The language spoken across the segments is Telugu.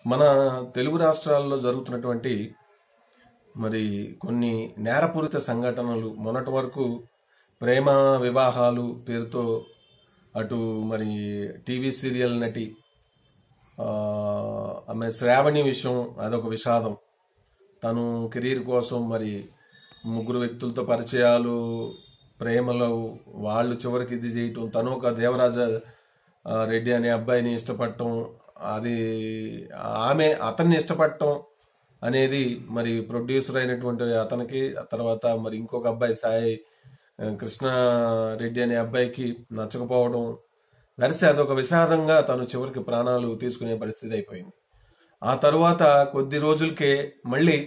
మన తెలుగు రాష్ట్రాల్లో జరుగుతున్నటువంటి మరి కొన్ని నేరపూరిత సంఘటనలు మొన్నటి వరకు ప్రేమ వివాహాలు పేరుతో అటు మరి టీవీ సీరియల్ నటి ఆ, ఆమె శ్రావణి విషయం అదొక విషాదం తను కెరీర్ కోసం మరి ముగ్గురు వ్యక్తులతో పరిచయాలు ప్రేమలో వాళ్ళు చివరికి ఇది చేయటం తను ఒక దేవరాజ ఆ, రెడ్డి అనే అబ్బాయిని ఇష్టపడటం అది ఆమె అతన్ని ఇష్టపడటం అనేది మరి ప్రొడ్యూసర్ అయినటువంటి అతనికి ఆ తర్వాత మరి ఇంకొక అబ్బాయి సాయి ఆ, కృష్ణ రెడ్డి అనే అబ్బాయికి నచ్చకపోవడం వెరసి అదొక విషాదంగా తను చివరికి ప్రాణాలు తీసుకునే పరిస్థితి అయిపోయింది ఆ తరువాత కొద్ది రోజులకే మళ్ళీ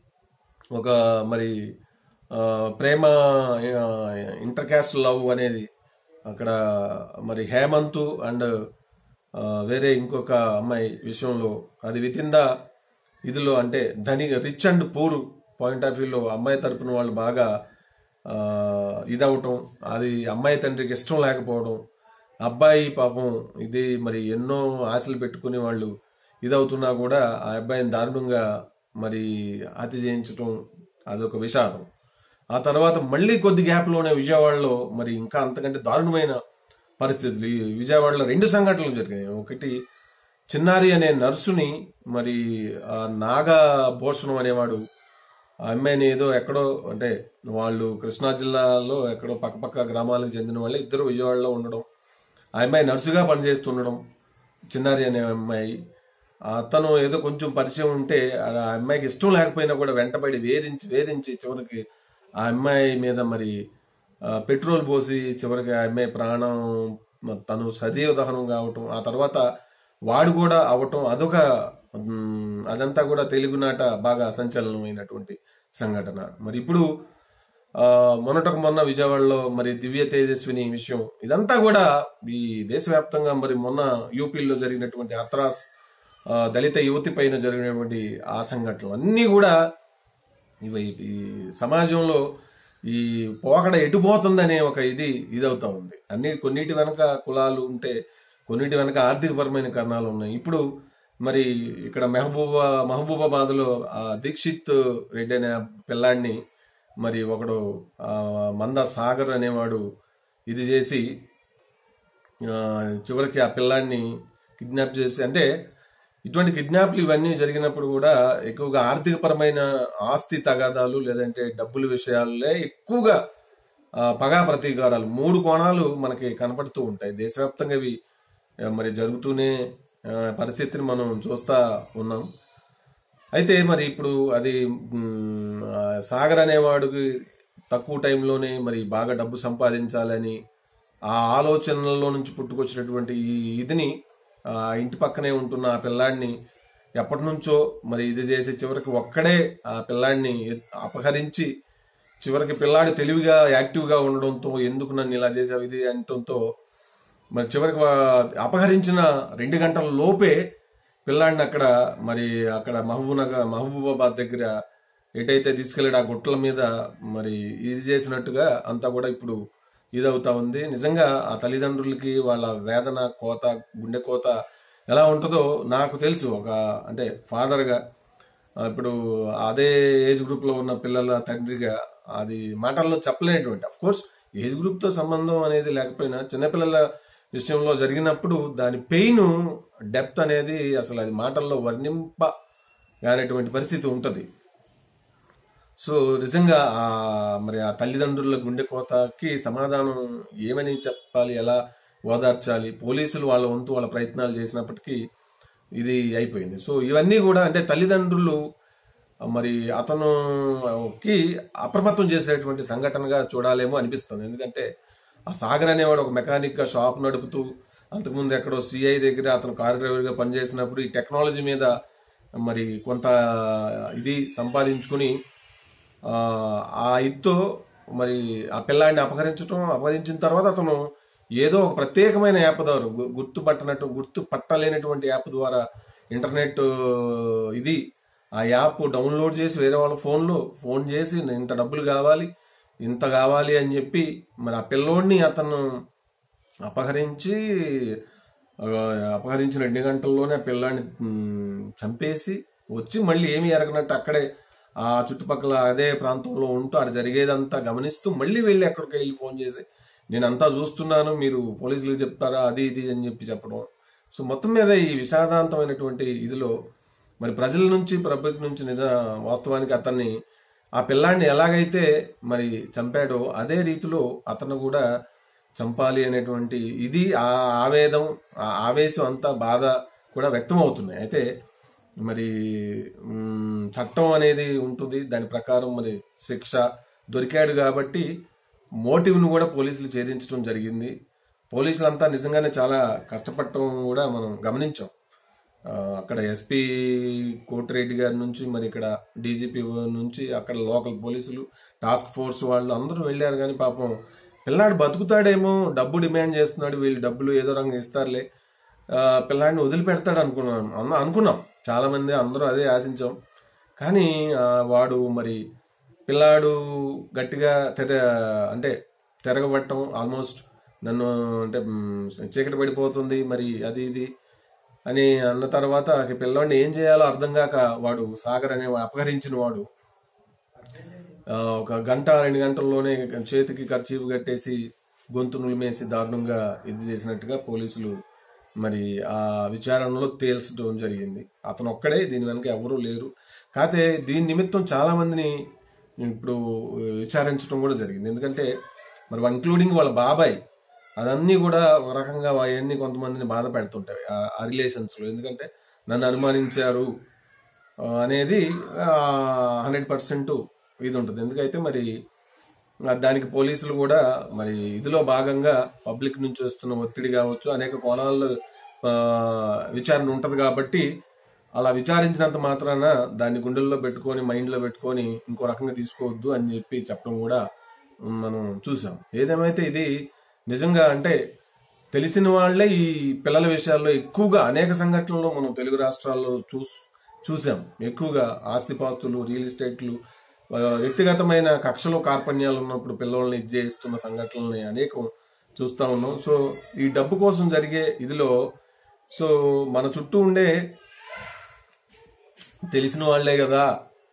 ఒక మరి ఆ, ప్రేమ ఆ, ఇంటర్ క్యాస్ట్ లవ్ అనేది అక్కడ మరి హేమంత్ అండ్ ఆ, వేరే ఇంకొక అమ్మాయి విషయంలో అది విత్ ఇన్ ద ఇదిలో అంటే ధని rich and poor point of వ్యూలో అమ్మాయి తరపున వాళ్ళు బాగా ఆ, ఇదవటం అది అమ్మాయి తండ్రికి ఇష్టం లేకపోవడం అబ్బాయి పాపం ఇది మరి ఎన్నో ఆశలు పెట్టుకుని వాళ్ళు ఇదవుతున్నా కూడా ఆ అబ్బాయిని దారుణంగా మరి హత్య చేయించటం అదొక విషాదం ఆ తర్వాత మళ్ళీ కొద్ది గ్యాప్లోనే విజయవాడలో మరి ఇంకా అంతకంటే దారుణమైన పరిస్థితులు ఈ విజయవాడలో రెండు సంఘటనలు జరిగాయి ఒకటి చిన్నారి అనే నర్సుని మరి ఆ నాగభూషణం అనేవాడు ఆ అమ్మాయిని ఏదో ఎక్కడో అంటే వాళ్ళు కృష్ణా జిల్లాలో ఎక్కడో పక్కపక్క గ్రామాలకు చెందిన వాళ్ళే ఇద్దరు విజయవాడలో ఉండడం ఆ అమ్మాయి నర్సుగా పనిచేస్తుండడం చిన్నారి అనే అమ్మాయి అతను ఏదో కొంచెం పరిచయం ఉంటే ఆ అమ్మాయికి ఇష్టం లేకపోయినా కూడా వెంటబడి వేధించి వేధించి చివరికి ఆ అమ్మాయి మీద మరి ఆ, పెట్రోల్ పోసి చివరికి ఆ అమ్మాయి ప్రాణం మ- తను సజీవ దహనం కావటం ఆ తర్వాత వాడు కూడా అవటం అదొక మ్, అదంతా కూడా తెలుగునాట బాగా సంచలనమైనటువంటి సంఘటన మరి ఇప్పుడు ఆ, మొన్నటకు మొన్న విజయవాడలో మరి దివ్య తేజస్విని విషయం ఇదంతా కూడా ఈ దేశవ్యాప్తంగా మరి మొన్న యూపీలో జరిగినటువంటి అత్రాస్ ఆ, దళిత యువతి పైన జరిగినటువంటి ఆ సంఘటనలు అన్నీ కూడా ఇవి ఈ సమాజంలో ఈ పోకడ ఎటుపోతుందనే ఒక ఇది ఇదవుతా ఉంది అన్ని కొన్నిటి వెనక కులాలు ఉంటే కొన్నిటి వెనక ఆర్థికపరమైన కారణాలు ఉన్నాయి ఇప్పుడు మరి ఇక్కడ మెహబూబా మహబూబాబాద్ లో ఆ దీక్షిత్ రెడ్డి అనే పిల్లాడిని మరి ఒకడు ఆ, మంద సాగర్ అనేవాడు ఇది చేసి ఆ, చివరికి ఆ పిల్లాడిని కిడ్నాప్ చేసి అంటే ఇటువంటి కిడ్నాప్లు ఇవన్నీ జరిగినప్పుడు కూడా ఎక్కువగా ఆర్థికపరమైన ఆస్తి తగాదాలు లేదంటే డబ్బుల విషయాలే ఎక్కువగా ఆ, పగా ప్రతీకారాలు మూడు కోణాలు మనకి కనపడుతూ ఉంటాయి దేశవ్యాప్తంగా ఇవి ఆ, మరి జరుగుతూనే ఆ, పరిస్థితిని మనం చూస్తా ఉన్నాం అయితే మరి ఇప్పుడు అది మ్, ఆ, సాగర్ అనేవాడికి తక్కువ టైంలోనే మరి బాగా డబ్బు సంపాదించాలని ఆ ఆలోచనల్లో నుంచి పుట్టుకొచ్చినటువంటి ఈ ఇదిని ఆ ఇంటి పక్కనే ఉంటున్న ఆ పిల్లాడిని ఎప్పటి నుంచో మరి ఇది చేసి చివరికి ఒక్కడే ఆ పిల్లాడిని ఎ- అపహరించి చివరికి పిల్లాడు తెలివిగా యాక్టివ్గా ఉండడంతో ఎందుకు నన్ను ఇలా చేసావు ఇది అనటంతో మరి చివరికి వా- అపహరించిన రెండు గంటల లోపే పిల్లాడిని అక్కడ మరి అక్కడ మహబూబ్నగర్ మహబూబాబాద్ దగ్గర ఎటైతే తీసుకెళ్ళాడు ఆ గుట్టల మీద మరి ఇది చేసినట్టుగా అంతా కూడా ఇప్పుడు ఇదవుతా ఉంది నిజంగా ఆ తల్లిదండ్రులకి వాళ్ళ వేదన కోత గుండె కోత ఎలా ఉంటుందో నాకు తెలుసు ఒక అంటే ఫాదర్గా ఇప్పుడు అదే ఏజ్ గ్రూప్ లో ఉన్న పిల్లల తండ్రిగా అది మాటల్లో చెప్పలేనటువంటి అఫ్ కోర్స్ ఏజ్ గ్రూప్ తో సంబంధం అనేది లేకపోయినా చిన్నపిల్లల విషయంలో జరిగినప్పుడు దాని పెయిన్ డెప్త్ అనేది అసలు అది మాటల్లో వర్ణింప కానటువంటి పరిస్థితి ఉంటది సో నిజంగా ఆ మరి ఆ తల్లిదండ్రుల గుండె కోతకి సమాధానం ఏమని చెప్పాలి ఎలా ఓదార్చాలి పోలీసులు వాళ్ళ వంతు వాళ్ళ ప్రయత్నాలు చేసినప్పటికీ ఇది అయిపోయింది సో ఇవన్నీ కూడా అంటే తల్లిదండ్రులు మరి అతనుకి అప్రమత్తం చేసేటువంటి సంఘటనగా చూడాలేమో అనిపిస్తుంది ఎందుకంటే ఆ సాగర్ అనేవాడు ఒక మెకానిక్ గా షాప్ నడుపుతూ అంతకుముందు ఎక్కడో సిఐ దగ్గర అతను కార్ డ్రైవర్ గా పనిచేసినప్పుడు ఈ టెక్నాలజీ మీద మరి కొంత ఇది సంపాదించుకుని ఆ ఆ ఇద్తో మరి ఆ పిల్లాడిని అపహరించడం అపహరించిన తర్వాత అతను ఏదో ఒక ప్రత్యేకమైన యాప్ ద్వారా గు- గుర్తుపట్టనట్టు గుర్తు పట్టలేనటువంటి యాప్ ద్వారా ఇంటర్నెట్ ఇది ఆ యాప్ డౌన్లోడ్ చేసి వేరే వాళ్ళ ఫోన్లో ఫోన్ చేసి ఇంత డబ్బులు కావాలి ఇంత కావాలి అని చెప్పి మరి ఆ పిల్లోడిని అతను అపహరించి ఆ, అపహరించిన రెండు గంటల్లోనే ఆ పిల్లాన్ని మ్, చంపేసి వచ్చి మళ్ళీ ఏమీ ఎరగనట్టు అక్కడే ఆ చుట్టుపక్కల అదే ప్రాంతంలో ఉంటూ అక్కడ జరిగేదంతా గమనిస్తూ మళ్ళీ వెళ్ళి అక్కడికి వెళ్ళి ఫోన్ చేసి నేను అంతా చూస్తున్నాను మీరు పోలీసులకు చెప్తారా అది ఇది అని చెప్పి చెప్పడం సో మొత్తం మీద ఈ విషాదాంతమైనటువంటి ఇదిలో మరి ప్రజల నుంచి పబ్లిక్ నుంచి నిజ వాస్తవానికి అతన్ని ఆ పిల్లాన్ని ఎలాగైతే మరి చంపాడో అదే రీతిలో అతను కూడా చంపాలి అనేటువంటి ఇది ఆ ఆవేదం ఆ ఆవేశం అంతా బాధ కూడా వ్యక్తం అవుతున్నాయి అయితే మరి మ్, చట్టం అనేది ఉంటుంది దాని ప్రకారం మరి శిక్ష దొరికాడు కాబట్టి మోటివ్ను కూడా పోలీసులు ఛేదించడం జరిగింది పోలీసులంతా నిజంగానే చాలా కష్టపడటం కూడా మనం గమనించాం ఆ, అక్కడ ఎస్పీ కోటిరెడ్డి గారి నుంచి మరి ఇక్కడ డీజీపీ నుంచి అక్కడ లోకల్ పోలీసులు టాస్క్ ఫోర్స్ వాళ్ళు అందరూ వెళ్ళారు కానీ పాపం పిల్లాడు బతుకుతాడేమో డబ్బు డిమాండ్ చేస్తున్నాడు వీళ్ళు డబ్బులు ఏదో రంగం ఇస్తారులే ఆ, పిల్లాడిని వదిలిపెడతాడు అనుకున్నాం అన్న అనుకున్నాం చాలా మంది అందరూ అదే ఆశించాం కానీ ఆ, వాడు మరి పిల్లాడు గట్టిగా తెర అంటే తిరగబట్టం ఆల్మోస్ట్ నన్ను అంటే మ్, చీకటి పడిపోతుంది మరి అది ఇది అని అన్న తర్వాత ఈ పిల్లవాడిని ఏం చేయాలో అర్థం కాక వాడు సాగర్ అనే వాడు అపహరించిన వాడు ఆ, ఒక గంట రెండు గంటల్లోనే చేతికి ఖర్చీఫ్ కట్టేసి గొంతు నులిమేసి దారుణంగా ఇది చేసినట్టుగా పోలీసులు మరి ఆ విచారణలో తేల్చడం జరిగింది అతను ఒక్కడే దీని వెనక ఎవరూ లేరు కాకపోతే దీని నిమిత్తం చాలా మందిని ఇప్పుడు విచారించడం కూడా జరిగింది ఎందుకంటే మరి ఇంక్లూడింగ్ వాళ్ళ బాబాయ్ అదన్నీ కూడా ఒక రకంగా అవన్నీ కొంతమందిని బాధ పెడుతుంటాయి ఆ- ఆ రిలేషన్స్ లో ఎందుకంటే నన్ను అనుమానించారు ఆ, అనేది హండ్రెడ్ పర్సెంట్ ఇది ఉంటుంది ఎందుకైతే మరి ఆ, దానికి పోలీసులు కూడా మరి ఇదిలో భాగంగా పబ్లిక్ నుంచి వస్తున్న ఒత్తిడి కావచ్చు అనేక కోణాల్లో ఆ, విచారణ ఉంటది కాబట్టి అలా విచారించినంత మాత్రాన దాన్ని గుండెల్లో పెట్టుకొని మైండ్ లో పెట్టుకొని ఇంకో రకంగా తీసుకోవద్దు అని చెప్పి చెప్పడం కూడా మనం చూసాం ఏదేమైతే ఇది నిజంగా అంటే తెలిసిన వాళ్లే ఈ పిల్లల విషయాల్లో ఎక్కువగా అనేక సంఘటనల్లో మనం తెలుగు రాష్ట్రాల్లో చూస్ చూసాం ఎక్కువగా ఆస్తిపాస్తులు రియల్ ఎస్టేట్లు ఆ, వ్యక్తిగతమైన కక్షలు కార్పణ్యాలు ఉన్నప్పుడు పిల్లల్ని ఇది చేస్తున్న సంఘటనల్ని అనేకం చూస్తా ఉన్నాం సో ఈ డబ్బు కోసం జరిగే ఇదిలో సో మన చుట్టూ ఉండే తెలిసిన వాళ్లే కదా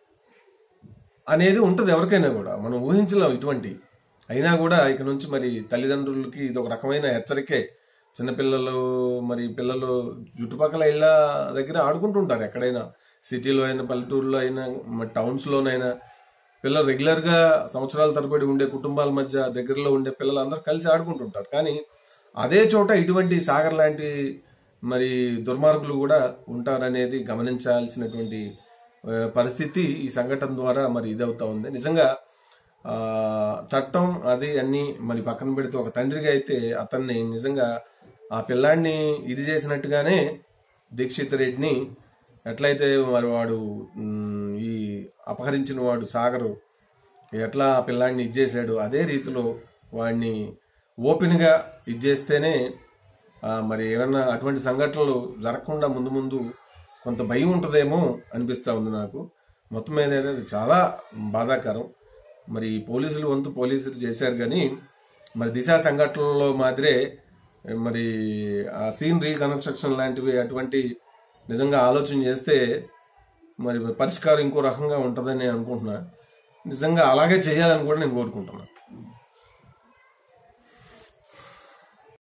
అనేది ఉంటది ఎవరికైనా కూడా మనం ఊహించలేం ఇటువంటి అయినా కూడా ఇక నుంచి మరి తల్లిదండ్రులకి ఇది ఒక రకమైన హెచ్చరికే చిన్నపిల్లలు మరి పిల్లలు చుట్టుపక్కల ఇళ్ళ దగ్గర ఆడుకుంటుంటారు ఎక్కడైనా సిటీలో అయినా పల్లెటూరులో అయినా మరి టౌన్స్ లోనైనా పిల్లలు రెగ్యులర్ గా సంవత్సరాల తరబడి ఉండే కుటుంబాల మధ్య దగ్గరలో ఉండే పిల్లలు అందరూ కలిసి ఆడుకుంటుంటారు కానీ అదే చోట ఇటువంటి సాగర్ లాంటి మరి దుర్మార్గులు కూడా ఉంటారనేది గమనించాల్సినటువంటి ఆ, పరిస్థితి ఈ సంఘటన ద్వారా మరి ఇదవుతా ఉంది నిజంగా ఆ చట్టం అది అన్ని మరి పక్కన పెడితే ఒక తండ్రిగా అయితే అతన్ని నిజంగా ఆ పిల్లాడిని ఇది చేసినట్టుగానే దీక్షిత్ రెడ్డిని ఎట్లయితే మరి వాడు ఉమ్, ఈ అపహరించిన వాడు సాగరు ఎట్లా ఆ పిల్లాడిని ఇచ్చేసాడు అదే రీతిలో వాడిని ఓపెన్ గా ఇచ్చేస్తేనే ఆ, మరి ఏమన్నా అటువంటి సంఘటనలు జరగకుండా ముందు ముందు కొంత భయం ఉంటుందేమో అనిపిస్తా ఉంది నాకు మొత్తం మీద అయితే అది చాలా బాధాకరం మరి పోలీసులు వంతు పోలీసులు చేశారు కానీ మరి దిశ సంఘటనలో మాదిరే మరి ఆ సీన్ రీకన్స్ట్రక్షన్ లాంటివి అటువంటి నిజంగా ఆలోచన చేస్తే మరి పరిష్కారం ఇంకో రకంగా ఉంటుందని నేను అనుకుంటున్నా నిజంగా అలాగే చేయాలని కూడా నేను కోరుకుంటున్నాను